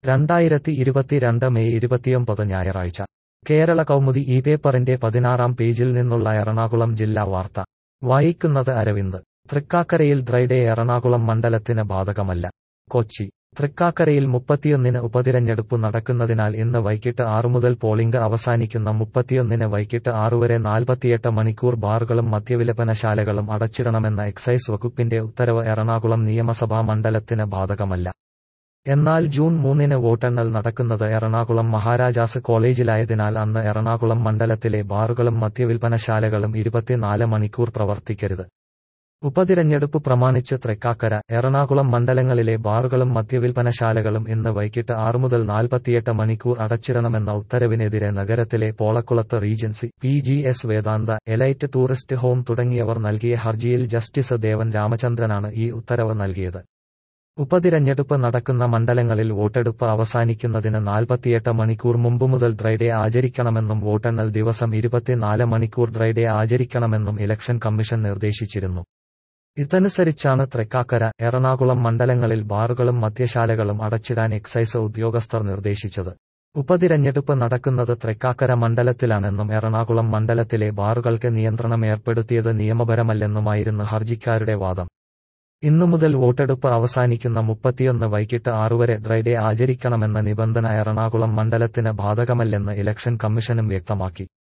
രണ്ടായിരത്തി ഇരുപത്തിരണ്ട് മെയ് ഇരുപത്തിയൊമ്പത് ഞായറാഴ്ച കേരള കൗമുദി ഈ പേപ്പറിന്റെ പതിനാറാം പേജിൽ നിന്നുള്ള എറണാകുളം ജില്ലാ വാർത്ത വായിക്കുന്നത് അരവിന്ദ് തൃക്കാക്കരയിൽ ഡ്രൈഡേ എറണാകുളം മണ്ഡലത്തിന് ബാധകമല്ല കൊച്ചി തൃക്കാക്കരയിൽ മുപ്പത്തിയൊന്നിന് ഉപതിരഞ്ഞെടുപ്പ് നടക്കുന്നതിനാൽ ഇന്ന് വൈകിട്ട് ആറു മുതൽ പോളിംഗ് അവസാനിക്കുന്ന മുപ്പത്തിയൊന്നിന് വൈകിട്ട് ആറുവരെ നാൽപ്പത്തിയെട്ട് മണിക്കൂർ ബാറുകളും മദ്യവിലപനശാലകളും അടച്ചിടണമെന്ന എക്സൈസ് വകുപ്പിന്റെ ഉത്തരവ് എറണാകുളം നിയമസഭാ മണ്ഡലത്തിന് ബാധകമല്ല എന്നാൽ ജൂൺ മൂന്നിന് വോട്ടെണ്ണൽ നടക്കുന്നത് എറണാകുളം മഹാരാജാസ് കോളേജിലായതിനാൽ അന്ന് എറണാകുളം മണ്ഡലത്തിലെ ബാറുകളും മദ്യവിൽപ്പനശാലകളും ഇരുപത്തിനാല് മണിക്കൂർ പ്രവർത്തിക്കരുത് ഉപതിരഞ്ഞെടുപ്പ് പ്രമാണിച്ച് തൃക്കാക്കര എറണാകുളം മണ്ഡലങ്ങളിലെ ബാറുകളും മദ്യവിൽപ്പനശാലകളും ഇന്ന് വൈകിട്ട് ആറു മുതൽ നാൽപ്പത്തിയെട്ട് മണിക്കൂർ അടച്ചിടണമെന്ന ഉത്തരവിനെതിരെ നഗരത്തിലെ പോളക്കുളത്ത് Regency P G S Vedanta Elite Tourist Home തുടങ്ങിയവർ നൽകിയ ഹർജിയിൽ ജസ്റ്റിസ് ദേവൻ രാമചന്ദ്രനാണ് ഈ ഉത്തരവ് നൽകിയത് ഉപതിരഞ്ഞെടുപ്പ് നടക്കുന്ന മണ്ഡലങ്ങളിൽ വോട്ടെടുപ്പ് അവസാനിക്കുന്നതിന് നാൽപ്പത്തിയെട്ട് മണിക്കൂർ മുമ്പ് മുതൽ ഡ്രൈഡേ ആചരിക്കണമെന്നും വോട്ടെണ്ണൽ ദിവസം ഇരുപത്തിനാല് മണിക്കൂർ ഡ്രൈഡേ ആചരിക്കണമെന്നും ഇലക്ഷൻ കമ്മീഷൻ നിർദ്ദേശിച്ചിരുന്നു ഇതനുസരിച്ചാണ് തൃക്കാക്കര എറണാകുളം മണ്ഡലങ്ങളിൽ ബാറുകളും മദ്യശാലകളും അടച്ചിടാൻ എക്സൈസ് ഉദ്യോഗസ്ഥർ നിർദ്ദേശിച്ചത് ഉപതിരഞ്ഞെടുപ്പ് നടക്കുന്നത് തൃക്കാക്കര മണ്ഡലത്തിലാണെന്നും എറണാകുളം മണ്ഡലത്തിലെ ബാറുകൾക്ക് നിയന്ത്രണം ഏർപ്പെടുത്തിയത് നിയമപരമല്ലെന്നുമായിരുന്നു ഹർജിക്കാരുടെ വാദം ഇന്നു മുതൽ വോട്ടെടുപ്പ് അവസാനിക്കുന്ന മുപ്പത്തിയൊന്ന് വൈകിട്ട് ആറുവരെ ഡ്രൈഡേ ആചരിക്കണമെന്ന നിബന്ധന എറണാകുളം മണ്ഡലത്തിന് ബാധകമല്ലെന്ന് ഇലക്ഷൻ കമ്മീഷനും വ്യക്തമാക്കി